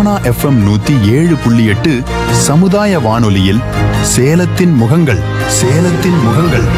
Sona FM நூத்தி ஏழு புள்ளி எட்டு சமுதாய வானொலியில் சேலத்தின் முகங்கள் சேலத்தின் முகங்கள்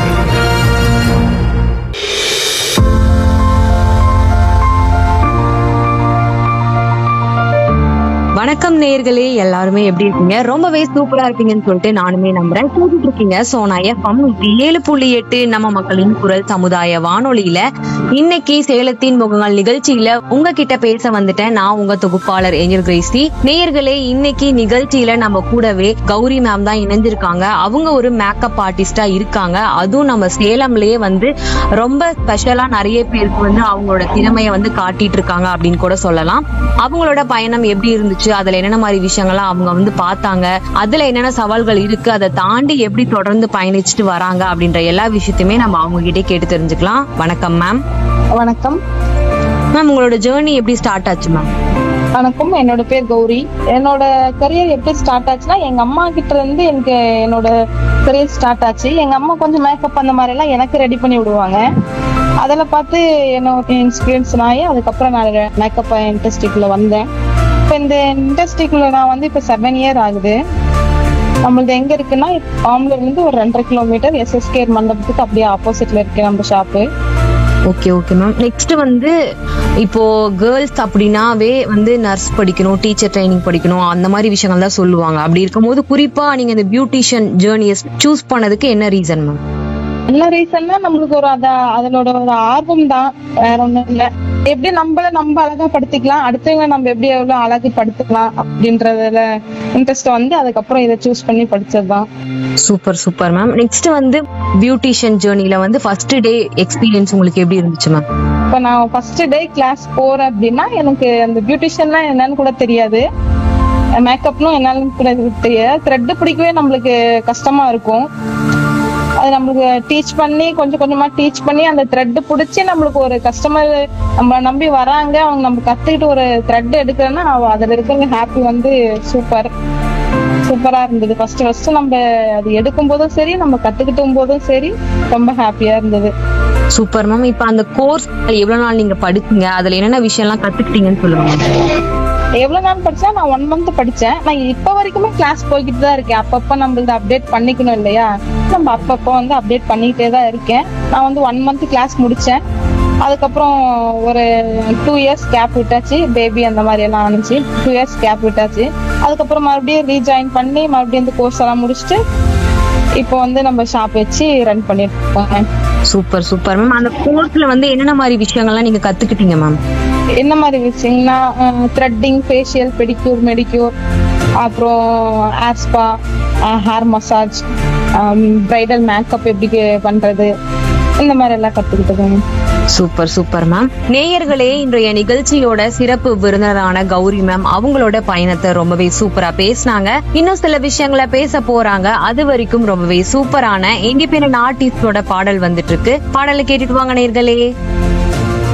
வணக்கம் நேயர்களே எல்லாருமே எப்படி இருக்கீங்க ரொம்பவே சூப்பரா இருப்பீங்கன்னு சொல்லிட்டு நானுமே நம்புறேன் கேட்டுட்டு இருக்கீங்க சோனா எஃப்எம் ஏழு புள்ளி எட்டு நம்ம மக்களின் குரல் சமுதாய வானொலியில இன்னைக்கு சேலத்தின் முகங்கள் நிகழ்ச்சியில உங்ககிட்ட பேச வந்துட்டேன் நான் உங்க தொகுப்பாளர் ஏஞ்சல் கிரேசி நேயர்களே இன்னைக்கு நிகழ்ச்சியில நம்ம கூடவே கௌரி மேம் தான் இணைஞ்சிருக்காங்க அவங்க ஒரு மேக்கப் ஆர்டிஸ்டா இருக்காங்க அதுவும் நம்ம சேலம்லயே வந்து ரொம்ப ஸ்பெஷலா நிறைய பேருக்கு வந்து அவங்களோட திறமையை வந்து காட்டிட்டு இருக்காங்க அப்படின்னு கூட சொல்லலாம் அவங்களோட பயணம் எப்படி இருந்துச்சு அதுல என்னென்ன மாதிரி விஷயங்கள்லாம் அவங்க வந்து பார்த்தாங்க அதுல என்னென்ன சவால்கள் இருக்கு அதை தாண்டி எப்படி தொடர்ந்து பயணிச்சுட்டு வராங்க அப்படின்ற எல்லா விஷயத்தையுமே நம்ம அவங்க கிட்டே கேட்டு தெரிஞ்சுக்கலாம் வணக்கம் மேம் வணக்கம் மேம் உங்களோட ஜேர்னி எப்படி ஸ்டார்ட் ஆச்சு மேம் வணக்கம் என்னோட பேர் கௌரி என்னோட கரியர் எப்படி ஸ்டார்ட் ஆச்சுன்னா எங்க அம்மா கிட்ட இருந்து எனக்கு என்னோட கரியர் ஸ்டார்ட் ஆச்சு எங்க அம்மா கொஞ்சம் மேக்கப் அந்த மாதிரி எல்லாம் எனக்கு ரெடி பண்ணி விடுவாங்க அதில் பார்த்து என்னோட இன்ஸ்பீரியன்ஸ் ஆகி அதுக்கப்புறம் நான் மேக்கப் இண்டஸ்ட்ரிக்குள்ள வந்தேன் இப்போ இந்த இண்டஸ்ட்ரிக்குள்ள நான் வந்து இப்போ செவன் இயர் ஆகுது நம்மளது எங்க இருக்குன்னா ஆம்ல இருந்து ஒரு ரெண்டரை கிலோமீட்டர் எஸ்எஸ்கேர் மண்டபத்துக்கு அப்படியே ஆப்போசிட்ல இருக்கு நம்ம shop okay okay ma'am next வந்து இப்போ கேர்ள்ஸ் அப்படின்னாவே வந்து நர்ஸ் படிக்கணும் டீச்சர் ட்ரைனிங் படிக்கணும் அந்த மாதிரி விஷயங்கள் தான் சொல்லுவாங்க அப்படி இருக்கும்போது குறிப்பா நீங்க இந்த பியூட்டிஷியன் ஜேர்னியை சூஸ் பண்ணதுக்கு என்ன ரீசன் மேம் என்ன ரீசன்னா நம்மளுக்கு ஒரு அத அதனோட ஒரு ஆர்வம் தான் வேற ஒண்ணும் இல்ல எப்படி நம்மள நம்ம அழகா படுத்திக்கலாம் அடுத்தவங்க நம்ம எப்படி எவ்வளவு அழகு படுத்திக்கலாம் அப்படின்றதுல இன்ட்ரெஸ்ட் வந்து அதுக்கப்புறம் இதை சூஸ் பண்ணி படிச்சதுதான் சூப்பர் சூப்பர் மேம் நெக்ஸ்ட் வந்து பியூட்டிஷியன் ஜேர்னில வந்து ஃபர்ஸ்ட் டே எக்ஸ்பீரியன்ஸ் உங்களுக்கு எப்படி இருந்துச்சு மேம் இப்ப நான் ஃபர்ஸ்ட் டே கிளாஸ் போறேன் அப்படின்னா எனக்கு அந்த பியூட்டிஷியன்லாம் என்னன்னு கூட தெரியாது மேக்கப்னும் என்னன்னு கூட தெரியாது த்ரெட் பிடிக்கவே நம்மளுக்கு கஷ்டமா இருக்கும் அது நம்மளுக்கு டீச் பண்ணி கொஞ்சம் கொஞ்சமா டீச் பண்ணி அந்த த்ரெட் பிடிச்சி நம்மளுக்கு ஒரு கஸ்டமர் நம்ம நம்பி வராங்க அவங்க நம்ம கத்துக்கிட்டு ஒரு த்ரெட் எடுக்கிறோன்னா அதுல இருக்கிற ஹாப்பி வந்து சூப்பர் சூப்பரா இருந்தது ஃபர்ஸ்ட் ஃபர்ஸ்ட் நம்ம அது எடுக்கும் போதும் சரி நம்ம கத்துக்கிட்டும் போதும் சரி ரொம்ப ஹாப்பியா இருந்தது சூப்பர் மேம் இப்போ அந்த கோர்ஸ் எவ்வளவு நாள் நீங்க படிச்சீங்க அதுல என்னென்ன விஷயம்லாம் கத்துக்கிட்டீங்கன்னு சொல்லுங்க மேம் எவ்வளவு நாள் படிச்சா நான் ஒன் மந்த் படிச்சேன் நான் இப்ப வரைக்குமே கிளாஸ் போய்கிட்டு தான் இருக்கேன் அப்பப்ப நம்ம இதை அப்டேட் பண்ணிக்கணும் இல்லையா நம்ம அப்பப்ப வந்து அப்டேட் பண்ணிக்கிட்டே தான் இருக்கேன் நான் வந்து ஒன் மந்த் கிளாஸ் முடிச்சேன் அதுக்கப்புறம் ஒரு டூ இயர்ஸ் கேப் விட்டாச்சு பேபி அந்த மாதிரி எல்லாம் ஆனிச்சு டூ இயர்ஸ் கேப் விட்டாச்சு அதுக்கப்புறம் மறுபடியும் ரீஜாயின் பண்ணி மறுபடியும் இந்த கோர்ஸ் எல்லாம் முடிச்சுட்டு இப்போ வந்து நம்ம ஷாப் வச்சு ரன் பண்ணிட்டு இருக்கோம் சூப்பர் சூப்பர் மேம் அந்த கோர்ஸ்ல வந்து என்னென்ன மாதிரி விஷயங்கள்லாம் நீங்க கத்துக்கிட்டீங்க மேம் என்ன மாதிரி விஷயம்னா த்ரெட்டிங் ஃபேஷியல் பெடிக்யூர் மெடிக்யூர் அப்புறம் hair spa hair massage bridal makeup எப்படி பண்றது இந்த மாதிரி எல்லாம் கத்துக்கிட்டது சூப்பர் சூப்பர் மேம் நேயர்களே இன்றைய நிகழ்ச்சியோட சிறப்பு விருந்தினரான கௌரி மேம் அவங்களோட பயணத்தை ரொம்பவே சூப்பரா பேசினாங்க இன்னும் சில விஷயங்களை பேச போறாங்க அது வரைக்கும் ரொம்பவே சூப்பரான இண்டிபெண்டன்ட் ஆர்டிஸ்டோட பாடல் வந்துட்டு இருக்கு பாடலை கேட்டுட்டு வாங்க நேயர்களே